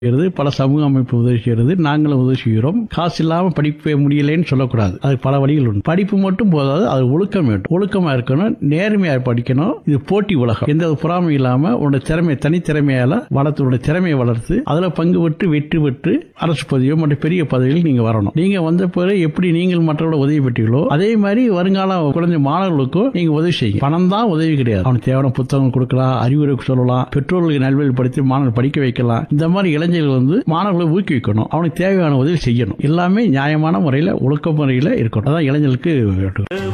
செய்கிறது பல சமூக அமைப்பு உதவி செய்கிறது நாங்களும் உதவி செய்கிறோம் காசு இல்லாமல் படிக்க முடியலைன்னு சொல்லக்கூடாது அது பல வழிகள் உண்டு படிப்பு மட்டும் போதாது அது ஒழுக்கம் வேண்டும் ஒழுக்கமா இருக்கணும் நேர்மையா படிக்கணும் இது போட்டி உலகம் எந்த ஒரு பொறாமை இல்லாம உன்னோட திறமை தனித்திறமையால வளர்த்து உன்னோட திறமையை வளர்த்து அதுல பங்கு பெற்று வெற்றி பெற்று அரசு பதவியோ மற்ற பெரிய பதவியில் நீங்க வரணும் நீங்க வந்த பிறகு எப்படி நீங்கள் மற்றவர்களோட உதவி பெற்றீங்களோ அதே மாதிரி வருங்கால குழந்தை மாணவர்களுக்கும் நீங்க உதவி செய்யுங்க பணம் தான் உதவி கிடையாது அவனுக்கு தேவையான புத்தகம் கொடுக்கலாம் அறிவுரை சொல்லலாம் பெற்றோர்களுக்கு நல்வழிப்படுத்தி மாணவர்கள் படிக்க வைக்கலாம் இந்த மாதிரி இளைஞர்கள் வந்து மாணவர்களை ஊக்குவிக்கணும் அவனுக்கு தேவையான உதவி செய்யணும் எல்லாமே நியாயமான முறையில் ஒழுக்க முறையில் இருக்கணும் அதான் இளைஞர்களுக்கு வேண்டும்